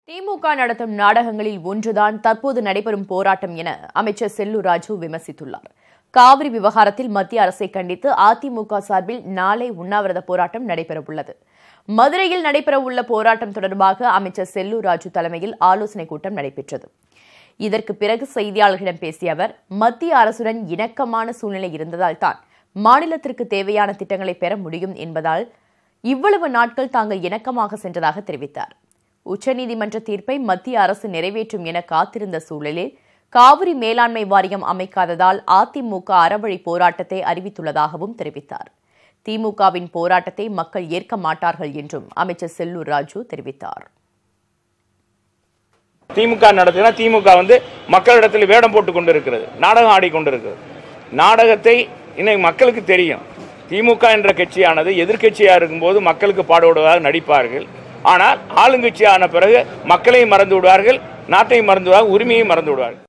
திமுக நடத்தும் நாடகங்களில் ஒன்றுதான் தற்போது நடைபெறும் போராட்டம் என அமைச்சர் செல்லூர் ராஜு விமர்சித்துள்ளார் காவிரி விவகாரத்தில் மத்திய அரசை கண்டித்து அதிமுக சார்பில் நாளை உண்ணாவிரத போராட்டம் நடைபெறவுள்ளது மதுரையில் நடைபெறவுள்ள போராட்டம் தொடர்பாக அமைச்சர் செல்லூர் ராஜு தலைமையில் ஆலோசனைக் கூட்டம் நடைபெற்றது இதற்கு பிறகு செய்தியாளர்களிடம் பேசிய அவர் மத்திய அரசுடன் இணக்கமான சூழ்நிலை இருந்ததால் தான் மாநிலத்திற்கு தேவையான திட்டங்களை பெற முடியும் என்பதால் இவ்வளவு நாட்கள் தாங்கள் இணக்கமாக சென்றதாக தெரிவித்தார் உச்சநீதிமன்ற தீர்ப்பை மத்திய அரசு நிறைவேற்றும் என காத்திருந்த சூழலில் காவிரி மேலாண்மை வாரியம் அமைக்காததால் அதிமுக அறவழி போராட்டத்தை அறிவித்துள்ளதாகவும் தெரிவித்தார் திமுகவின் போராட்டத்தை மக்கள் ஏற்க மாட்டார்கள் என்றும் அமைச்சர் செல்லூர் ராஜு தெரிவித்தார் திமுக நடத்தினா திமுக வந்து மக்களிடத்தில் வேடம் போட்டு கொண்டு இருக்கிறது நாடகம் ஆடிக்கொண்டிருக்கிறது நாடகத்தை இன்னைக்கு மக்களுக்கு தெரியும் திமுக என்ற கட்சியானது எதிர்க்கட்சியாக இருக்கும்போது மக்களுக்கு பாடுவதாக நடிப்பார்கள் ஆனால் ஆளுங்கட்சியான பிறகு மக்களையும் மறந்து விடுவார்கள் நாட்டையும் மறந்து விடுவார்கள் உரிமையும் மறந்து விடுவார்கள்